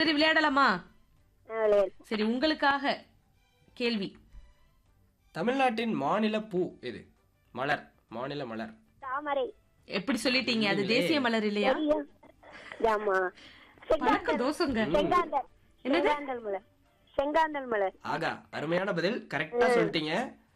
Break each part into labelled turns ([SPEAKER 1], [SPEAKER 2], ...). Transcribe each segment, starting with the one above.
[SPEAKER 1] சரி விளையாடலாமா
[SPEAKER 2] ஆ, விளையாடு
[SPEAKER 1] சரி உங்களுக்காக கேள்வி
[SPEAKER 3] தமிழ்நாட்டின் மாநில பூ எது மலர் மாநில மலர்
[SPEAKER 2] தாமரை
[SPEAKER 1] எப்படி சொல்லிட்டீங்க அது தேசிய மலர் இல்லையா
[SPEAKER 2] சரியா ஆமா
[SPEAKER 1] பழக்க தோசங்க
[SPEAKER 2] செங்காந்தல் செங்காந்தல் மலர் செங்காந்தல் மலர்
[SPEAKER 3] ஆகா அருமையான பதில் கரெக்டா சொல்லிட்டீங்க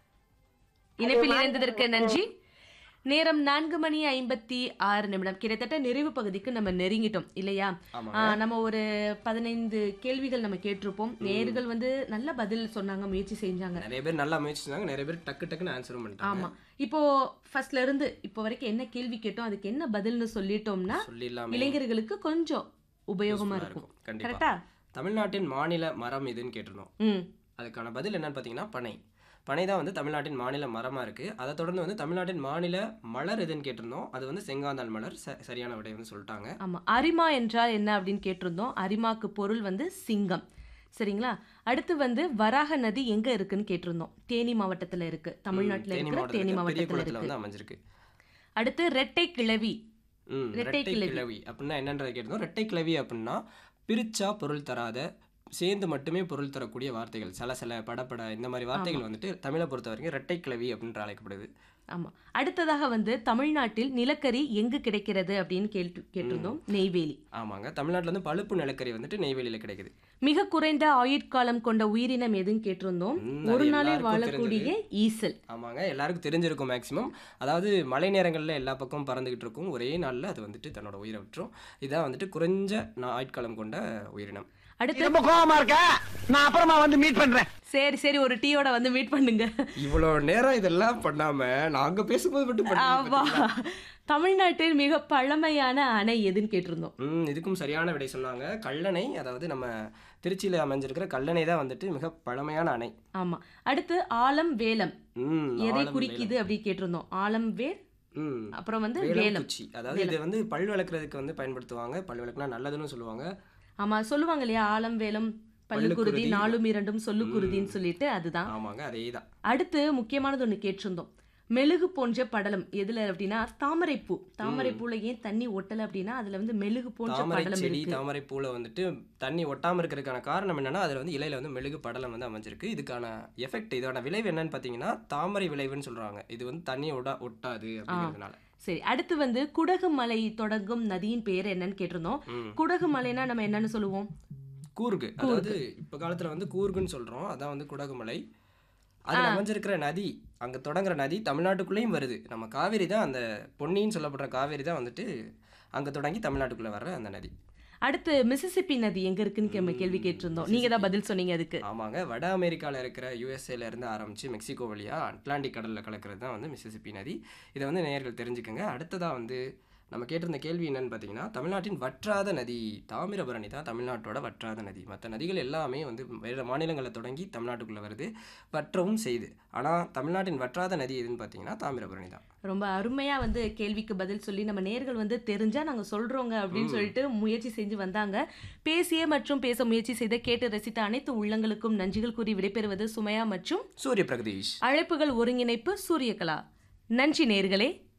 [SPEAKER 1] இணைப்பில் இணைந்ததற்கு நன்றி நேரம் நான்கு மணி ஐம்பத்தி ஆறு நிமிடம் கிட்டத்தட்ட நிறைவு பகுதிக்கு நம்ம நெருங்கிட்டோம் இல்லையா
[SPEAKER 3] ஆமாங்க.
[SPEAKER 1] ஆ, நம்ம ஒரு பதினைந்து கேள்விகள் நம்ம கேட்டிருப்போம் நேர்கள் வந்து நல்ல பதில் சொன்னாங்க முயற்சி செஞ்சாங்க
[SPEAKER 3] நிறைய பேர் நல்லா முயற்சி செஞ்சாங்க நிறைய பேர் டக்கு டக்குன்னு ஆன்சரும் பண்ணிட்டாங்க
[SPEAKER 1] ஆமா இப்போ ஃபர்ஸ்ட்ல இருந்து இப்போ வரைக்கும் என்ன கேள்வி கேட்டோம் அதுக்கு என்ன பதில்னு சொல்லிட்டோம்னா
[SPEAKER 3] சொல்லிடலாமே
[SPEAKER 1] இளைஞர்களுக்கு கொஞ்சம் உபயோகமா
[SPEAKER 3] Useful-ஆ
[SPEAKER 1] இருக்கும்
[SPEAKER 3] இருக்கும். கண்டிப்பா.
[SPEAKER 1] கரெக்டா
[SPEAKER 3] தமிழ்நாட்டின் மாநில மரம் எதுன்னு கேட்டிருந்தோம்
[SPEAKER 1] ம்
[SPEAKER 3] அதுக்கான பதில் என்னன்னு பார்த்தீங்கன்னா பனை பனை தான் வந்து தமிழ்நாட்டின் மாநில மரமா இருக்கு அதை தொடர்ந்து வந்து தமிழ்நாட்டின் மாநில மலர் எதுன்னு கேட்டிருந்தோம் அது வந்து செங்காந்தாள் மலர் ச- சரியான விடை வந்து சொல்லிட்டாங்க
[SPEAKER 1] ஆமா அரிமா என்றால் என்ன அப்படின்னு கேட்டிருந்தோம் அரிமாக்கு பொருள் வந்து சிங்கம் சரிங்களா அடுத்து வந்து வராக நதி எங்க இருக்குன்னு கேட்டிருந்தோம் தேனி மாவட்டத்துல இருக்கு தமிழ்நாட்டுல
[SPEAKER 3] தேனி
[SPEAKER 1] இருக்கிற தேனி
[SPEAKER 3] மாவட்டத்தில் பெரிய
[SPEAKER 1] மாவட்டத்துல
[SPEAKER 3] குளத்துல
[SPEAKER 1] இருக்கு
[SPEAKER 3] வந்து அமைஞ்சிருக்கு
[SPEAKER 1] அடுத்து ரெட்டை கிழவி
[SPEAKER 3] ம்
[SPEAKER 1] ரெட்டை
[SPEAKER 3] ரெட்டை
[SPEAKER 1] கிளவி.
[SPEAKER 3] கிளவி அப்படின்னா என்னன்றதை கேட்டிருந்தோம் ரெட்டை கிளவி அப்படின்னா பிரிச்சா பொருள் தராத சேர்ந்து மட்டுமே பொருள் தரக்கூடிய வார்த்தைகள் சில சில படப்பட இந்த மாதிரி வார்த்தைகள் வந்துட்டு தமிழை பொறுத்த வரைக்கும் ரெட்டை கிளவி அப்படின்ற அழைக்கப்படுது
[SPEAKER 1] ஆமா அடுத்ததாக வந்து தமிழ்நாட்டில் நிலக்கரி எங்கு கிடைக்கிறது அப்படின்னு கேட்டு கேட்டிருந்தோம் நெய்வேலி
[SPEAKER 3] ஆமாங்க தமிழ்நாட்டுல வந்து பழுப்பு நிலக்கரி வந்துட்டு நெய்வேலியில கிடைக்குது
[SPEAKER 1] மிக குறைந்த ஆயுட்காலம் கொண்ட உயிரினம் எதுன்னு கேட்டிருந்தோம்
[SPEAKER 3] ம், அது
[SPEAKER 1] ஒரு நாளே
[SPEAKER 3] எல்லாருக்கும்
[SPEAKER 1] வாழக்கூடிய ஈசல்
[SPEAKER 3] ஆமாங்க எல்லாருக்கும் தெரிஞ்சிருக்கும் மேக்ஸிமம் அதாவது மழை நேரங்களில் எல்லா பக்கமும் பறந்துகிட்டு இருக்கும் ஒரே நாளில் அது வந்துட்டு தன்னோட உயிரை விட்டுரும் இதான் வந்துட்டு குறைஞ்ச நா- ஆயுட்காலம் கொண்ட உயிரினம்
[SPEAKER 1] அடுத்து
[SPEAKER 4] ரொம்ப கோவமா இருக்க நான் அப்புறமா வந்து மீட் பண்றேன்
[SPEAKER 1] சரி சரி ஒரு டீயோட வந்து மீட் பண்ணுங்க
[SPEAKER 3] இவ்வளோ நேரம் இதெல்லாம் பண்ணாம நாங்க பேசும்போது மட்டும் பண்ணீங்க
[SPEAKER 1] ஆமா
[SPEAKER 3] பாத்தீங்களா?
[SPEAKER 1] தமிழ்நாட்டில் மிக பழமையான அணை எதுன்னு கேட்டிருந்தோம்
[SPEAKER 3] ம் இதுக்கும் சரியான விடை சொன்னாங்க கல்லணை அதாவது நம்ம திருச்சியில் அமைஞ்சிருக்கிற கல்லணை தான் வந்துட்டு மிக பழமையான அணை
[SPEAKER 1] ஆமா அடுத்து ஆலம் வேலம்
[SPEAKER 3] ம்
[SPEAKER 1] எதை
[SPEAKER 3] ஆலம்
[SPEAKER 1] குறிக்குது அப்படி கேட்டிருந்தோம் ஆலம் வேர்
[SPEAKER 3] வேலம். ம்
[SPEAKER 1] அப்புறம் வந்து
[SPEAKER 3] வேலம்
[SPEAKER 1] வேலம்
[SPEAKER 3] குச்சி அதாவது இது வந்து பல் விளக்குறதுக்கு வந்து பயன்படுத்துவாங்க பல் விளக்குனா நல்லதுன்னு சொல்லுவாங்க
[SPEAKER 1] ஆமா சொல்லுவாங்க இல்லையா ஆலம் வேலம் பல்லுக்குருதி
[SPEAKER 3] பல்லுக்குருதி.
[SPEAKER 1] நாலும் இரண்டும் சொல்லுக்குருதின்னு சொல்லிட்டு அதுதான்
[SPEAKER 3] ஆமாங்க அதே தான்
[SPEAKER 1] அடுத்து முக்கியமானது ஒண்ணு கேட்டிருந்தோம் மெழுகு போன்ற படலம் எதுல அப்படின்னா தாமரைப்பூ தாமரைப்பூல ஏன் தண்ணி ஒட்டல அப்படின்னா அதுல வந்து மெழுகு போன்ற
[SPEAKER 3] தாமரை
[SPEAKER 1] படலம்
[SPEAKER 3] செடி
[SPEAKER 1] இருக்கு
[SPEAKER 3] தாமரை பூல வந்துட்டு தண்ணி ஒட்டாம இருக்கிறதுக்கான காரணம் என்னன்னா அதுல வந்து இலையில வந்து மெழுகு படலம் வந்து அமைஞ்சிருக்கு இதுக்கான எஃபெக்ட் இதோட விளைவு என்னன்னு பாத்தீங்கன்னா தாமரை விளைவுன்னு சொல்றாங்க இது வந்து தண்ணி ஒட்டா ஒட்டாது அப்படிங்கிறதுனால
[SPEAKER 1] சரி அடுத்து வந்து குடகு மலை தொடங்கும் நதியின் பேர் என்னன்னு கேட்டிருந்தோம்
[SPEAKER 3] ம்.
[SPEAKER 1] குடகு மலைனா நம்ம என்னன்னு சொல்லுவோம்
[SPEAKER 3] கூர்கு அதாவது இப்ப காலத்துல வந்து கூர்குன்னு சொல்றோம் அதான் வந்து குடகுமலை அதுல அமைஞ்சிருக்கிற நதி அங்க தொடங்குற நதி தமிழ்நாட்டுக்குள்ளேயும் வருது நம்ம காவேரி தான் அந்த பொன்னின்னு சொல்லப்படுற காவேரி தான் வந்துட்டு அங்க தொடங்கி தமிழ்நாட்டுக்குள்ள வர்ற அந்த நதி
[SPEAKER 1] அடுத்து மிசிசிப்பி நதி எங்க இருக்குன்னு நம்ம கேள்வி கேட்டிருந்தோம் நீங்க தான் பதில் சொன்னீங்க அதுக்கு
[SPEAKER 3] ஆமாங்க வட அமெரிக்கால இருக்கிற யூஎஸ்ஏல இருந்து ஆரம்பிச்சு மெக்சிகோ வழியா அட்லாண்டிக் கடல்ல கலக்கிறது தான் வந்து மிசிசிப்பி நதி இதை வந்து நேயர்கள் தெரிஞ்சுக்கங்க அடுத்ததா வந்து நம்ம கேட்டிருந்த கேள்வி என்னன்னு பார்த்தீங்கன்னா தமிழ்நாட்டின் வற்றாத நதி தாமிரபரணி தான் தமிழ்நாட்டோட வற்றாத நதி மற்ற நதிகள் எல்லாமே வந்து வேறு மாநிலங்களில் தொடங்கி தமிழ்நாட்டுக்குள்ளே வருது வற்றவும் செய்யுது ஆனால் தமிழ்நாட்டின் வற்றாத நதி எதுன்னு பார்த்தீங்கன்னா தாமிரபரணி தான்
[SPEAKER 1] ரொம்ப அருமையா வந்து கேள்விக்கு பதில் சொல்லி நம்ம நேர்கள் வந்து தெரிஞ்சா நாங்க சொல்றோங்க அப்படின்னு சொல்லிட்டு முயற்சி செஞ்சு வந்தாங்க பேசிய மற்றும் பேச முயற்சி செய்த கேட்டு ரசித்த அனைத்து உள்ளங்களுக்கும் நன்றிகள் கூறி விடைபெறுவது சுமையா மற்றும்
[SPEAKER 3] சூரிய பிரகதீஷ்
[SPEAKER 1] அழைப்புகள் ஒருங்கிணைப்பு சூரியகலா நன்றி நேர்களே